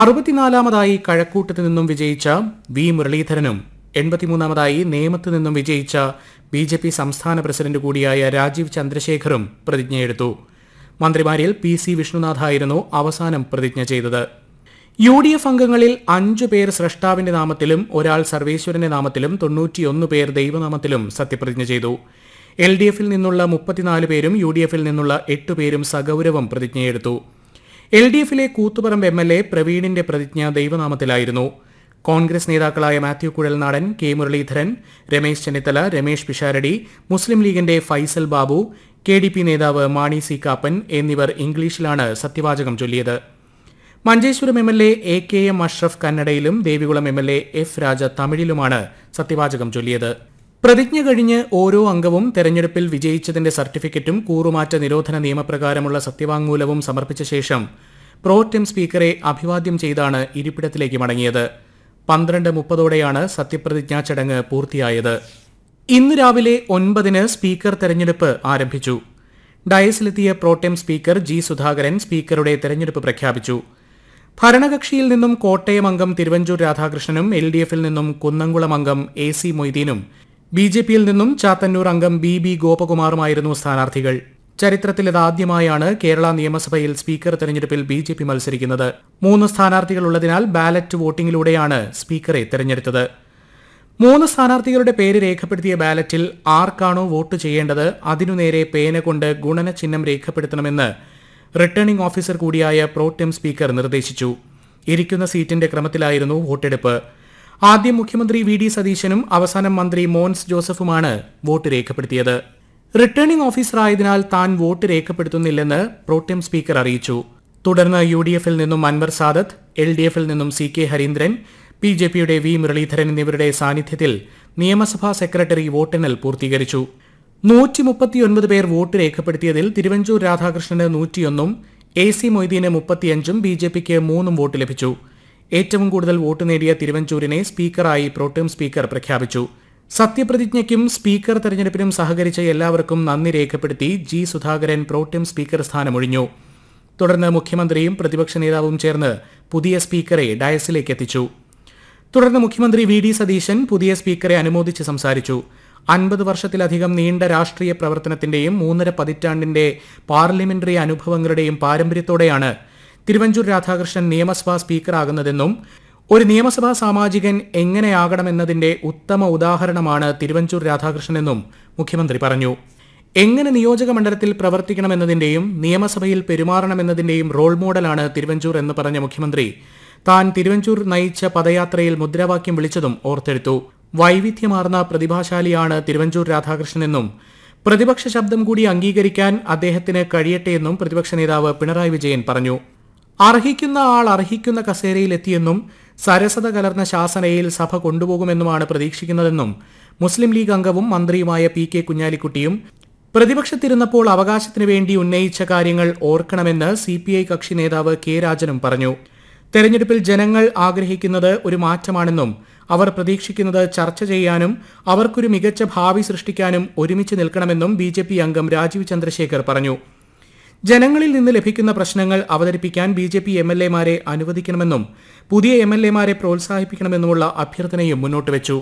അറുപത്തിനാലാമതായി കഴക്കൂട്ടത്ത് നിന്നും വിജയിച്ച വി മുരളീധരനും എൺപത്തിമൂന്നാമതായി നേമത്ത് നിന്നും വിജയിച്ച ബി ജെ പി സംസ്ഥാന പ്രസിഡന്റ് കൂടിയായ രാജീവ് ചന്ദ്രശേഖറും പ്രതിജ്ഞയെടുത്തു മന്ത്രിമാരിൽ പി സി വിഷ്ണുനാഥായിരുന്നു അവസാനം പ്രതിജ്ഞ ചെയ്തത് യു ഡി എഫ് അംഗങ്ങളിൽ അഞ്ചു പേർ സ്രഷ്ടാവിന്റെ നാമത്തിലും ഒരാൾ സർവേശ്വരന്റെ നാമത്തിലും തൊണ്ണൂറ്റിയൊന്ന് പേർ ദൈവനാമത്തിലും സത്യപ്രതിജ്ഞ ചെയ്തു എൽ ഡി എഫിൽ നിന്നുള്ള മുപ്പത്തിനാല് പേരും യു ഡി എഫിൽ നിന്നുള്ള എട്ട് പേരും സഗൌരവം പ്രതിജ്ഞയെടുത്തു എൽ ഡി എഫിലെ കൂത്തുപറമ്പ് എം എൽ എ പ്രവീണിന്റെ പ്രതിജ്ഞ ദൈവനാമത്തിലായിരുന്നു കോൺഗ്രസ് നേതാക്കളായ മാത്യു കുഴൽനാടൻ കെ മുരളീധരൻ രമേശ് ചെന്നിത്തല രമേശ് പിഷാരടി മുസ്ലിം ലീഗിന്റെ Faisal Babu K D P നേതാവ് മാണി സി കാപ്പൻ എന്നിവർ ഇംഗ്ലീഷിലാണ് സത്യവാചകം ചൊല്ലിയത് Manjeshwaram M L A A K M Ashraf കന്നഡയിലും Devikulam M L A F Raja തമിഴിലുമാണ് സത്യവാചകം ചൊല്ലിയത് പ്രതിജ്ഞ കഴിഞ്ഞ് ഓരോ അംഗവും തെരഞ്ഞെടുപ്പിൽ വിജയിച്ചതിന്റെ സർട്ടിഫിക്കറ്റും കൂറുമാറ്റ നിരോധന നിയമപ്രകാരമുള്ള സത്യവാങ്മൂലവും സമർപ്പിച്ച ശേഷം പ്രോറ്റം സ്പീക്കറെ അഭിവാദ്യം ചെയ്താണ് ഇരിപ്പിടത്തിലേക്ക് മടങ്ങിയത് പന്ത്രണ്ട് മുപ്പതോടെയാണ് സത്യപ്രതിജ്ഞാ ചടങ്ങ് പൂർത്തിയായത് ഇന്ന് രാവിലെ ഒൻപതിന് സ്പീക്കർ തെരഞ്ഞെടുപ്പ് ആരംഭിച്ചു ഡയസിലെത്തിയ പ്രോട്ടം സ്പീക്കർ ജി സുധാകരൻ സ്പീക്കറുടെ തെരഞ്ഞെടുപ്പ് പ്രഖ്യാപിച്ചു ഭരണകക്ഷിയിൽ നിന്നും കോട്ടയം അംഗം തിരുവഞ്ചൂർ രാധാകൃഷ്ണനും എൽ ഡി എഫിൽ നിന്നും കുന്നംകുളം അംഗം എ സി മൊയ്തീനും ബി ജെ പിയിൽ നിന്നും ചാത്തന്നൂർ അംഗം ബി ബി ഗോപകുമാറുമായിരുന്നു സ്ഥാനാർത്ഥികൾ ചരിത്രത്തിൽ ഇതാദ്യമായാണ് കേരള നിയമസഭയിൽ സ്പീക്കർ തെരഞ്ഞെടുപ്പിൽ ബി ജെ പി മത്സരിക്കുന്നത് മൂന്ന് സ്ഥാനാർത്ഥികളുള്ളതിനാൽ ബാലറ്റ് വോട്ടിംഗിലൂടെയാണ് സ്പീക്കറെ തെരഞ്ഞെടുത്തത് മൂന്ന് സ്ഥാനാർത്ഥികളുടെ പേര് രേഖപ്പെടുത്തിയ ബാലറ്റിൽ ആർക്കാണോ വോട്ട് ചെയ്യേണ്ടത് അതിനു നേരെ പേന കൊണ്ട് ഗുണന ചിഹ്നം രേഖപ്പെടുത്തണമെന്ന് റിട്ടേണിംഗ് ഓഫീസർ കൂടിയായ പ്രോട്ടം സ്പീക്കർ നിർദ്ദേശിച്ചു ഇരിക്കുന്ന സീറ്റിന്റെ ക്രമത്തിലായിരുന്നു വോട്ടെടുപ്പ് ആദ്യം മുഖ്യമന്ത്രി വി ഡി സതീശനും അവസാനം മന്ത്രി മോൻസ് ജോസഫുമാണ് വോട്ട് രേഖപ്പെടുത്തിയത് റിട്ടേണിംഗ് ഓഫീസറായതിനാൽ താൻ വോട്ട് രേഖപ്പെടുത്തുന്നില്ലെന്ന് പ്രോട്ടം സ്പീക്കർ അറിയിച്ചു തുടർന്ന് യു ഡി എഫിൽ നിന്നും അൻവർ സാദത്ത് എൽ ഡി എഫിൽ നിന്നും സി കെ ഹരീന്ദ്രൻ ബി ജെ പിയുടെ വി മുരളീധരൻ എന്നിവരുടെ സാന്നിധ്യത്തിൽ നിയമസഭാ സെക്രട്ടറി വോട്ടെണ്ണൽ പൂർത്തീകരിച്ചു നൂറ്റി മുപ്പത്തിയൊൻപത് പേർ വോട്ട് രേഖപ്പെടുത്തിയതിൽ തിരുവഞ്ചൂർ രാധാകൃഷ്ണന് നൂറ്റിയൊന്നും എ സി മൊയ്തീന് മുപ്പത്തിയഞ്ചും ബി ജെ പിക്ക് മൂന്നും വോട്ട് ലഭിച്ചു ഏറ്റവും കൂടുതൽ വോട്ട് നേടിയ തിരുവഞ്ചൂരിനെ സ്പീക്കറായി പ്രോട്ടേം സ്പീക്കർ പ്രഖ്യാപിച്ചു സത്യപ്രതിജ്ഞയ്ക്കും സ്പീക്കർ തെരഞ്ഞെടുപ്പിനും സഹകരിച്ച എല്ലാവർക്കും നന്ദി രേഖപ്പെടുത്തി ജി സുധാകരൻ പ്രോട്ടേം സ്പീക്കർ സ്ഥാനമൊഴിഞ്ഞു തുടർന്ന് മുഖ്യമന്ത്രിയും പ്രതിപക്ഷ നേതാവും ചേർന്ന് പുതിയ സ്പീക്കറെ ഡയസിലേക്ക് എത്തിച്ചു തുടർന്ന് മുഖ്യമന്ത്രി വി ഡി സതീശൻ പുതിയ സ്പീക്കറെ അനുമോദിച്ച് സംസാരിച്ചു അൻപത് വർഷത്തിലധികം നീണ്ട രാഷ്ട്രീയ പ്രവർത്തനത്തിന്റെയും മൂന്നര പതിറ്റാണ്ടിന്റെ പാർലമെന്ററി അനുഭവങ്ങളുടെയും പാരമ്പര്യത്തോടെയാണ് തിരുവഞ്ചൂർ രാധാകൃഷ്ണൻ നിയമസഭാ സ്പീക്കറാകുന്നതെന്നും ഒരു നിയമസഭാ സാമാജികൻ എങ്ങനെയാകണമെന്നതിന്റെ ഉത്തമ ഉദാഹരണമാണ് തിരുവഞ്ചൂർ രാധാകൃഷ്ണനെന്നും മുഖ്യമന്ത്രി പറഞ്ഞു എങ്ങനെ നിയോജക മണ്ഡലത്തിൽ പ്രവർത്തിക്കണമെന്നതിന്റെയും നിയമസഭയിൽ പെരുമാറണമെന്നതിന്റെയും റോൾ മോഡലാണ് തിരുവഞ്ചൂർ എന്ന് പറഞ്ഞ മുഖ്യമന്ത്രി താൻ തിരുവഞ്ചൂർ നയിച്ച പദയാത്രയിൽ മുദ്രാവാക്യം വിളിച്ചതും ഓർത്തെടുത്തു വൈവിധ്യമാർന്ന പ്രതിഭാശാലിയാണ് തിരുവഞ്ചൂർ രാധാകൃഷ്ണനെന്നും പ്രതിപക്ഷ ശബ്ദം കൂടി അംഗീകരിക്കാൻ അദ്ദേഹത്തിന് കഴിയട്ടെയെന്നും പ്രതിപക്ഷ നേതാവ് പിണറായി വിജയൻ പറഞ്ഞു അർഹിക്കുന്ന ആൾ അർഹിക്കുന്ന കസേരയിലെത്തിയെന്നും സരസത കലർന്ന ശാസനയിൽ സഭ കൊണ്ടുപോകുമെന്നുമാണ് പ്രതീക്ഷിക്കുന്നതെന്നും മുസ്ലിം ലീഗ് അംഗവും മന്ത്രിയുമായ പി കെ കുഞ്ഞാലിക്കുട്ടിയും പ്രതിപക്ഷത്തിരുന്നപ്പോൾ അവകാശത്തിനു വേണ്ടി ഉന്നയിച്ച കാര്യങ്ങൾ ഓർക്കണമെന്ന് സി പി ഐ കക്ഷി നേതാവ് കെ രാജനും പറഞ്ഞു തെരഞ്ഞെടുപ്പിൽ ജനങ്ങൾ ആഗ്രഹിക്കുന്നത് ഒരു മാറ്റമാണെന്നും അവർ പ്രതീക്ഷിക്കുന്നത് ചർച്ച ചെയ്യാനും അവർക്കൊരു മികച്ച ഭാവി സൃഷ്ടിക്കാനും ഒരുമിച്ച് നിൽക്കണമെന്നും ബി ജെ പി അംഗം രാജീവ് ചന്ദ്രശേഖർ പറഞ്ഞു ജനങ്ങളിൽ നിന്ന് ലഭിക്കുന്ന പ്രശ്നങ്ങൾ അവതരിപ്പിക്കാൻ B J P M L എമാരെ അനുവദിക്കണമെന്നും പുതിയ എം എൽ എമാരെ പ്രോത്സാഹിപ്പിക്കണമെന്നുമുള്ള അഭ്യർത്ഥനയും മുന്നോട്ട് വെച്ചു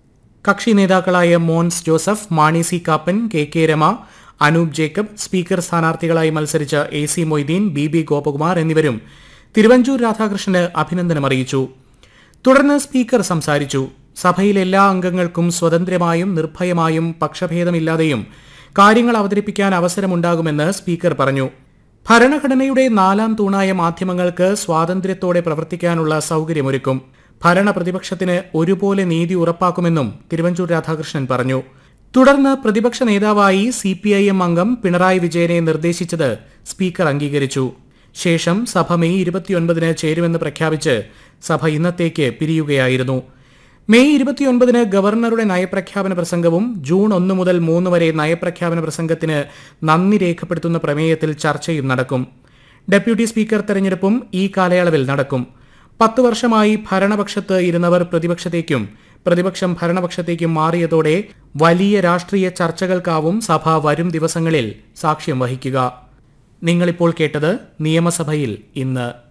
കക്ഷി നേതാക്കളായ Mons Joseph Mani C Kappan K K Rema Anoop Jacob speaker സ്ഥാനാർത്ഥികളായി മത്സരിച്ച A C Moideen B B Gopakumar എന്നിവരും തിരുവഞ്ചൂർ രാധാകൃഷ്ണന് അഭിനന്ദനം അറിയിച്ചു തുടർന്ന് സ്പീക്കർ സംസാരിച്ചു സഭയിലെ എല്ലാ അംഗങ്ങൾക്കും സ്വതന്ത്രമായും നിർഭയമായും പക്ഷഭേദമില്ലാതെയും കാര്യങ്ങൾ അവതരിപ്പിക്കാൻ അവസരമുണ്ടാകുമെന്ന് സ്പീക്കർ പറഞ്ഞു ഭരണഘടനയുടെ നാലാം തൂണായ മാധ്യമങ്ങൾക്ക് സ്വാതന്ത്ര്യത്തോടെ പ്രവർത്തിക്കാനുള്ള സൗകര്യമൊരുക്കും ഭരണ പ്രതിപക്ഷത്തിന് ഒരുപോലെ നീതി ഉറപ്പാക്കുമെന്നും തിരുവഞ്ചൂർ രാധാകൃഷ്ണൻ പറഞ്ഞു തുടർന്ന് പ്രതിപക്ഷ നേതാവായി സി പി ഐ എം അംഗം പിണറായി വിജയനെ നിർദ്ദേശിച്ചത് സ്പീക്കർ അംഗീകരിച്ചു ശേഷം സഭ മെയ് ഇരുപത്തിയൊൻപതിന് ചേരുമെന്ന് പ്രഖ്യാപിച്ച് സഭ ഇന്നത്തേക്ക് പിരിയുകയായിരുന്നു മെയ് ഇരുപത്തിയൊൻപതിന് ഗവർണറുടെ നയപ്രഖ്യാപന പ്രസംഗവും ജൂൺ ഒന്ന് മുതൽ മൂന്ന് വരെ നയപ്രഖ്യാപന പ്രസംഗത്തിന് നന്ദി രേഖപ്പെടുത്തുന്ന പ്രമേയത്തിൽ ചർച്ചയും നടക്കും ഡെപ്യൂട്ടി സ്പീക്കർ തെരഞ്ഞെടുപ്പും ഈ കാലയളവിൽ നടക്കും പത്ത് വർഷമായി ഭരണപക്ഷത്ത് ഇരുന്നവർ പ്രതിപക്ഷത്തേക്കും പ്രതിപക്ഷം ഭരണപക്ഷത്തേക്കും മാറിയതോടെ വലിയ രാഷ്ട്രീയ ചർച്ചകൾക്കാവും സഭ വരും ദിവസങ്ങളിൽ സാക്ഷ്യം വഹിക്കുക നിങ്ങളിപ്പോൾ കേട്ടത് നിയമസഭയിൽ ഇന്ന്